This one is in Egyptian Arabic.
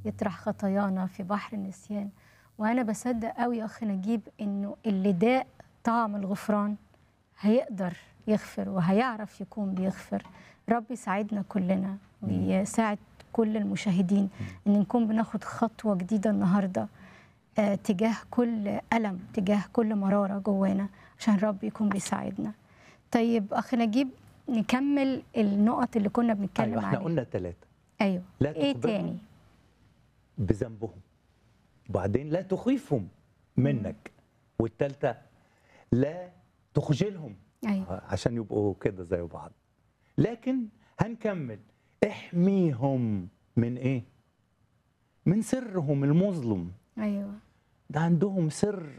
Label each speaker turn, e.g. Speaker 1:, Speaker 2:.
Speaker 1: يطرح خطايانا في بحر النسيان وانا بصدق قوي يا اخ نجيب انه اللي داق طعم الغفران هيقدر يغفر وهيعرف يكون بيغفر رب يساعدنا كلنا ويساعد كل المشاهدين ان نكون بناخد خطوه جديده النهارده آه، تجاه كل الم تجاه كل مراره جوانا عشان رب يكون بيساعدنا طيب اخ نجيب نكمل النقط اللي كنا بنتكلم
Speaker 2: ايوه احنا
Speaker 1: عليها
Speaker 2: قلنا ثلاثه
Speaker 1: ايوه
Speaker 2: لا
Speaker 1: ايه
Speaker 2: تخبرهم
Speaker 1: تاني
Speaker 2: بذنبهم وبعدين لا تخيفهم منك والثالثه لا تخجلهم
Speaker 1: ايوه
Speaker 2: عشان يبقوا كده زي بعض لكن هنكمل احميهم من ايه من سرهم المظلم
Speaker 1: ايوه
Speaker 2: ده عندهم سر